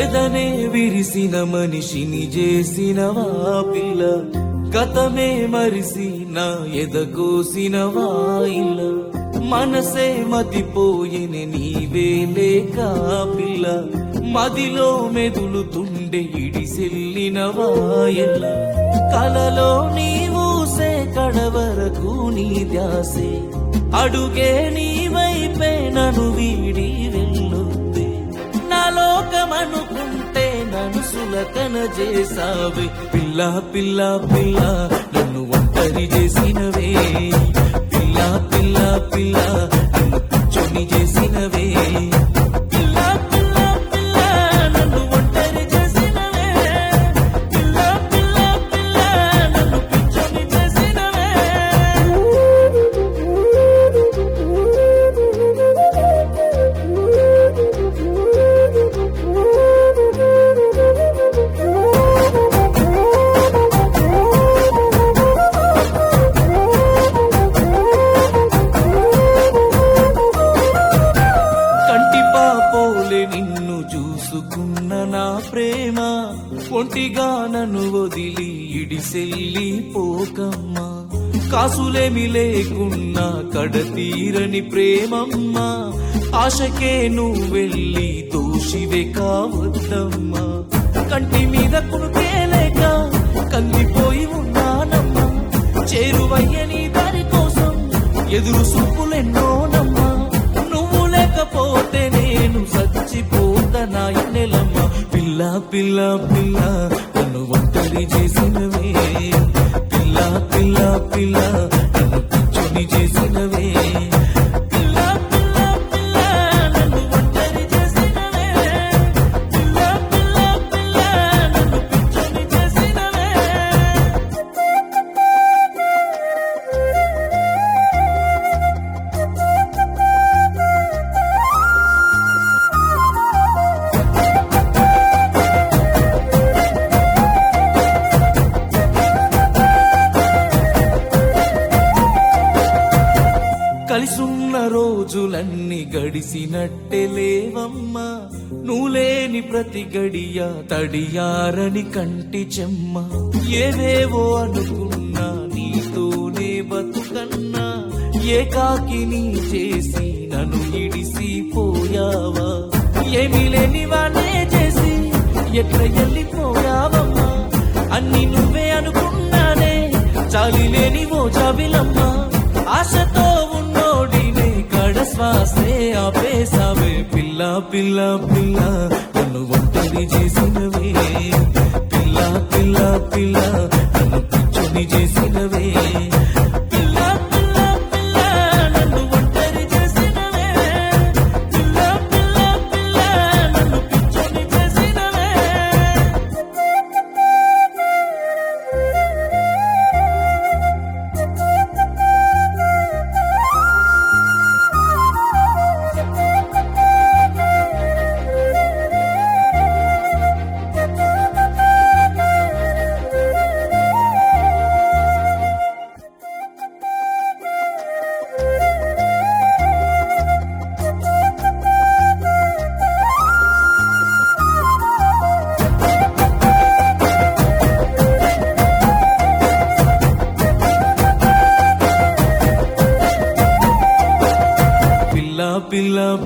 ఎదనే విరిసిన మనిషిని చేసినవా పిల్ల గతమే మరిసి నా ఎదకోసినవా ఇల్ల మనసే మతిపోయిన నీవే లేక పిల్ల మదిలో మెదులుతుండే ఇడిసెల్లినవా ఎల్ల కలలో నీవూసే కడవరకు నీ ధ్యాసే అడుగే నీ వైపే నన్ను వీడి వెళ్ళొద్దే నా లోకమనుకుంటే నన్ను సులకన చేసావే పిల్ల పిల్ల పిల్ల నన్ను ఒంటరి చేసినవే పిల్ల పిల్ల పిల్ల నన్ను పిచ్చోని చేసినవే పిల్ల పిల్ల పిల్ల నన్ను ఒంటరి చేసినవే పిల్ల పిల్ల పిల్ల నన్ను పిచ్చోని చేసినవే కంటి పాపోలే నిన్ను చూసుకున్న నా ప్రేమ ఒంటిగా నన్ను వదిలి ఇడిసెల్లి పోకమ్మా కాసులేమి లేకున్నా కడతీరని ప్రేమమ్మా ఆశకే నువ్వు వెళ్ళి దోషివే కావద్దమ్మా కంటి మీద కునుకే లేక కందిపోయి ఉన్నానమ్మా చేరువయ్యని దారి కోసం ఎదురు సూపులెన్నోనమ్మా నువ్వు లేకపోతే నేను చచ్చిపోతనా నెలమ్మ పిల్ల పిల్ల పిల్ల నన్ను ఒంటరి చేసినవే పిల్ల పిల్ల పిల్ల నన్ను పిచ్చోని చేసినవే పిల్ల పిల్ల పిల్ల నన్ను ఒంటరి చేసినవే పిల్ల పిల్ల పిల్ల నన్ను పిచ్చోని చేసినవే కలిసున్న రోజులన్నీ గడిసినట్టే లేవమ్మా నువ్వు లేని ప్రతి గడియ తడియారని కంటి చెమ్మ ఏవేవో అనుకున్నా నీతోనే బతుకన్నా ఏకాకిని చేసి నన్ను ఇడిసిపోయావా ఏమీ లేని వాడే చేసి ఎట్ల వెళ్ళిపోయావమ్మా అన్ని నువ్వే అనుకున్నానే చాలి లేని ఓ జాబిలమ్మా ఆశతో ఉన్నోడినే కడ శ్వాసే ఆపేసావే పిల్ల పిల్ల పిల్ల నన్ను ఒంటరి చేసినవే పిల్ల పిల్ల పిల్ల నన్ను పిచ్చోని చేసినవే పిల్ల పిల్ల పిల్ల నన్ను ఒంటరి చేసినవే పిల్ల పిల్ల పిల్ల నన్ను పిచ్చోని చేసినవే పిల్ల పిల్ల